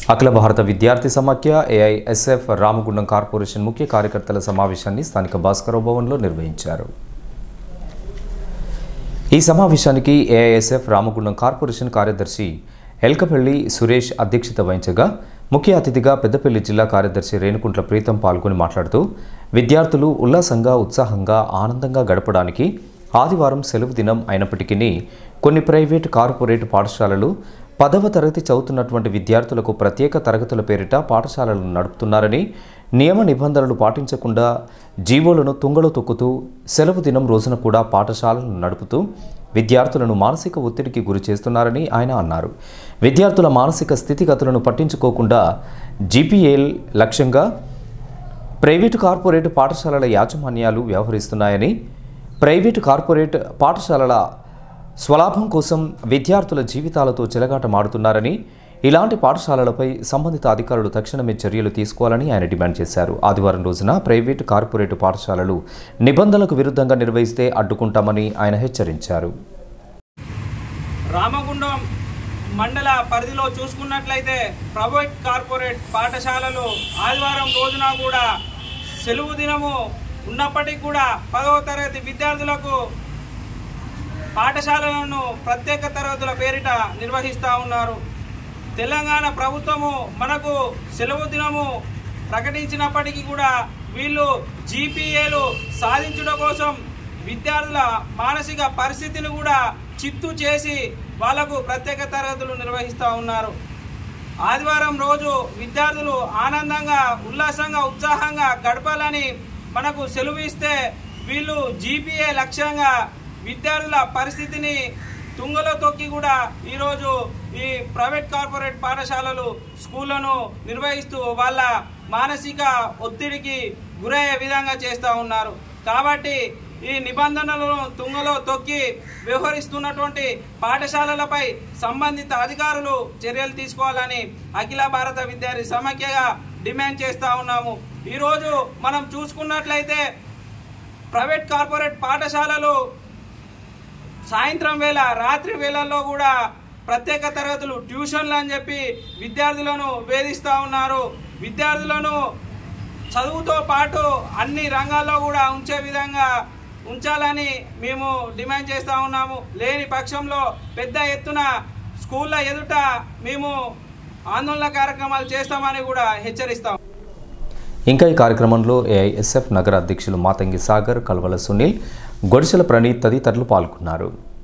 అఖిల భారత విద్యార్థి సమాఖ్య ఏఐఎస్ఎఫ్ రామగుండం కార్పొరేషన్ ముఖ్య కార్యకర్తల సమావేశాన్ని స్థానిక భాస్కరరావు భవన్లో నిర్వహించారు ఈ సమావేశానికి ఏఐఎస్ఎఫ్ రామగుండం కార్పొరేషన్ కార్యదర్శి ఎల్కపల్లి సురేష్ అధ్యక్షత వహించగా ముఖ్య అతిథిగా పెద్దపల్లి జిల్లా కార్యదర్శి రేణుకుంట్ల ప్రీతం పాల్గొని మాట్లాడుతూ విద్యార్థులు ఉల్లాసంగా ఉత్సాహంగా ఆనందంగా గడపడానికి ఆదివారం సెలవు దినం అయినప్పటికీ కొన్ని ప్రైవేటు కార్పొరేట్ పాఠశాలలు పదవ తరగతి చదువుతున్నటువంటి విద్యార్థులకు ప్రత్యేక తరగతుల పేరిట పాఠశాలలను నడుపుతున్నారని నియమ నిబంధనలు పాటించకుండా జీవోలను తుంగలో తొక్కుతూ సెలవు దినం రోజున కూడా పాఠశాలను నడుపుతూ విద్యార్థులను మానసిక ఒత్తిడికి గురి చేస్తున్నారని ఆయన అన్నారు విద్యార్థుల మానసిక స్థితిగతులను పట్టించుకోకుండా జీపీఎల్ లక్ష్యంగా ప్రైవేటు కార్పొరేట్ పాఠశాలల యాజమాన్యాలు వ్యవహరిస్తున్నాయని ప్రైవేటు కార్పొరేట్ పాఠశాలల స్వలాభం కోసం విద్యార్థుల జీవితాలతో చెలగాటమాడుతున్నారని ఇలాంటి పాఠశాలలపై సంబంధిత అధికారులు తక్షణమే చర్యలు తీసుకోవాలని ఆయన డిమాండ్ చేశారు ఆదివారం రోజున ప్రైవేటు కార్పొరేటు పాఠశాలలు నిబంధనలకు విరుద్ధంగా నిర్వహిస్తే అడ్డుకుంటామని ఆయన హెచ్చరించారు రామగుండం మండల పరిధిలో చూసుకున్నట్లయితే ప్రైవేట్ కార్పొరేట్ పాఠశాలలు ఆదివారం రోజున కూడా సెలవు దినము ఉన్నప్పటికీ కూడా పదవ తరగతి విద్యార్థులకు పాఠశాలలను ప్రత్యేక తరగతుల పేరిట నిర్వహిస్తూ ఉన్నారు తెలంగాణ ప్రభుత్వము మనకు సెలవు దినము ప్రకటించినప్పటికీ కూడా వీళ్ళు జీపీఏలు సాధించడం కోసం విద్యార్థుల మానసిక పరిస్థితిని కూడా చిత్తు చేసి వాళ్లకు ప్రత్యేక తరగతులు నిర్వహిస్తూ ఉన్నారు ఆదివారం రోజు విద్యార్థులు ఆనందంగా ఉల్లాసంగా ఉత్సాహంగా గడపాలని మనకు సెలవు ఇస్తే వీళ్ళు జీపీఏ లక్ష్యంగా విద్యార్థుల పరిస్థితిని తుంగలో తొక్కి కూడా ఈరోజు ఈ ప్రైవేట్ కార్పొరేట్ పాఠశాలలు స్కూళ్లను నిర్వహిస్తూ వాళ్ళ మానసిక ఒత్తిడికి గురయ్యే విధంగా చేస్తూ ఉన్నారు కాబట్టి ఈ నిబంధనలను తుంగలో తొక్కి వ్యవహరిస్తున్నటువంటి పాఠశాలలపై సంబంధిత అధికారులు చర్యలు తీసుకోవాలని అఖిల భారత విద్యార్థి సమాఖ్యగా డిమాండ్ చేస్తూ ఉన్నాము ఈరోజు మనం చూసుకున్నట్లయితే ప్రైవేట్ కార్పొరేట్ పాఠశాలలు సాయంత్రం వేళ రాత్రి వేళల్లో కూడా ప్రత్యేక తరగతులు ట్యూషన్లు అని చెప్పి విద్యార్థులను వేధిస్తూ ఉన్నారు విద్యార్థులను చదువుతో పాటు అన్ని రంగాల్లో కూడా ఉంచే విధంగా ఉంచాలని మేము డిమాండ్ చేస్తూ ఉన్నాము లేని పక్షంలో పెద్ద ఎత్తున స్కూళ్ళ ఎదుట మేము ఆందోళన కార్యక్రమాలు చేస్తామని కూడా హెచ్చరిస్తాం ఇంకా ఈ కార్యక్రమంలో ఏఐఎస్ఎఫ్ నగర అధ్యక్షులు మాతంగి సాగర్ కల్వల సునీల్ గొడిసెల ప్రణీత్ తదితరులు పాల్గొన్నారు